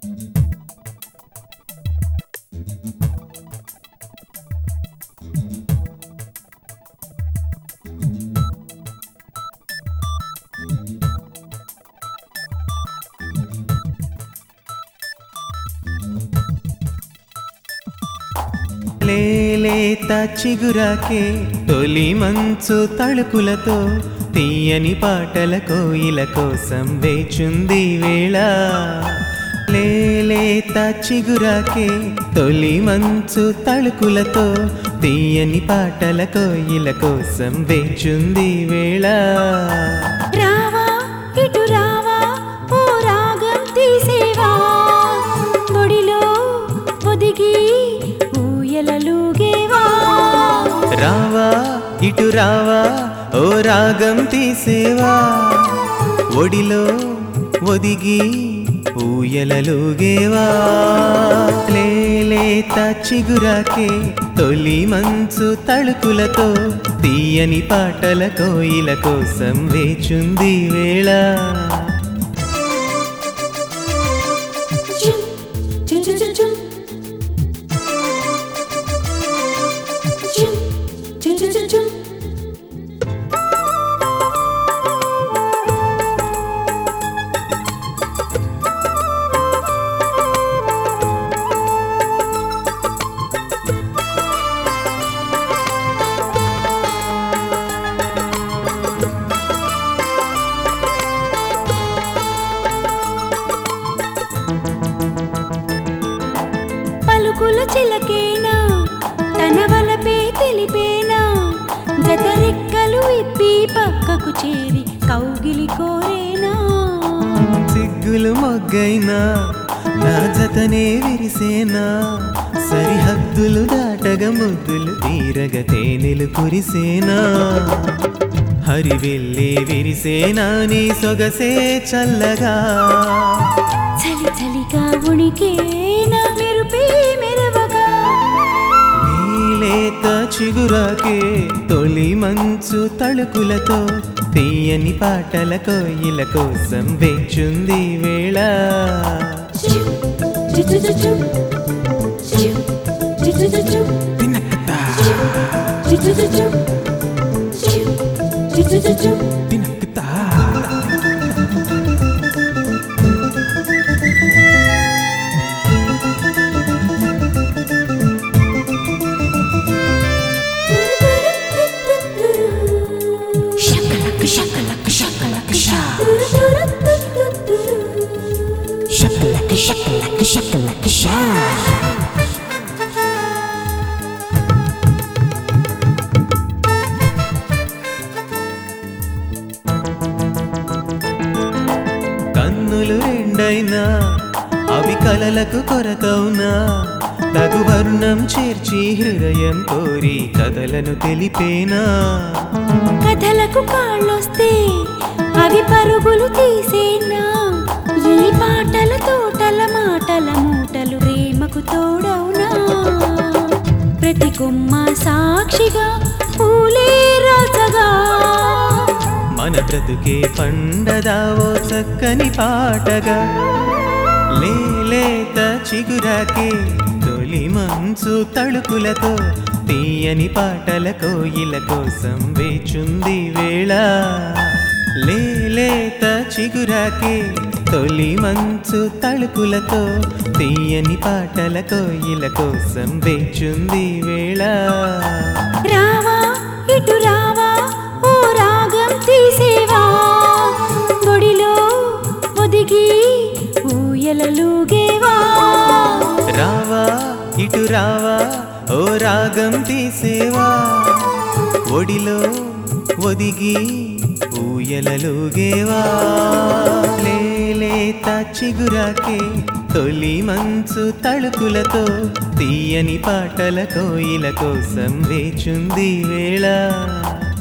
లేలేత చిగురాకే తొలి మంచు తళుకులతో తీయని పాటల కోయిల కోసం వేచుంది వేళ లేలేత చిగురాకే తొలి మంచు తళుకులతో తీయని పాటల కోయిల కోసం వేచుంది వేళ రావా ఇటు రావా ఓ రాగం తీసేవా ఒడిలో ఒదిగి ఊయలలుగేవా రావా ఇటు రావా ఓ రాగం తీసేవా ఒడిలో ఒదిగి ఊయలలుగేవా లేలేత చిగురాకే తొలి మంచు తళుకులతో తీయని పాటల కోయిల కోసం వేచుంది వేళ చుం, చుం, చుం, చుం, చుం. చుం, చుం, చుం, చుం, చుం. పలుకుల చిలకేనా తన వలపే తెలిపేనా జతరెక్కలు ఇప్పి పక్కకు చేరి కౌగిలి కోరేనా సిగ్గులు మొగ్గైనా నా జతనే విరిసేనా సరిహద్దులు దాటగా ముద్దులు తీరగ తేనెలు కురిసేనా హరివెల్లి విరిసేనా నీ సొగసే చల్లగా చలి చలిగా ఉణికేనా మెరుపే మెరవగా నీలేత చిగురాకే తొలి మంచు తళుకులతో తీయని పాటల కోయిల కోసం వేచుంది వేళ చుం, చుం, చుం, చుం, చుం. చుం, చుం, చుం, చుం, చుం. చుం, చుం, చుం, చుం, చుం. చుం, చుం, చుం, చుం, చుం. Shakalaka shakalaka shakalaka sha. Shakalaka shakalaka shakalaka sha. కన్నులు రెండైనా అవి కలలకు కొరతౌనా తగు వర్ణం చేర్చి హృదయం కోరి కథలను తెలిపేనా కథలకు కాళ్ళొస్తే అవి పరుగులు తీసేనా ఈ పాటల తోటల మాటల మూటలు ప్రేమకు తోడవునా ప్రతి కొమ్మ సాక్షిగా పూలే రాసగా మన బ్రతుకే పండదావో చక్కని పాటగా లేలేత చిగురాకే తొలి మంచు తళుకులతో తీయని పాటల కోయిల కోసం వేచుంది వేళ లేలేత చిగురాకే తొలి మంచు తళుకులతో తీయని పాటల కోయిల కోసం వేచుంది వేళ రావా ఇటు రావా ఓ రాగం తీసేవా ఒడిలో ఒదిగి ఊయలలుగేవా రావా ఇటు రావా ఓ రాగం తీసేవా ఒడిలో ఒదిగి ఊయలలుగేవా లేలేత చిగురాకే తొలి మంచు తళుకులతో తీయని పాటల కోయిల కోసం వేచుంది వేళ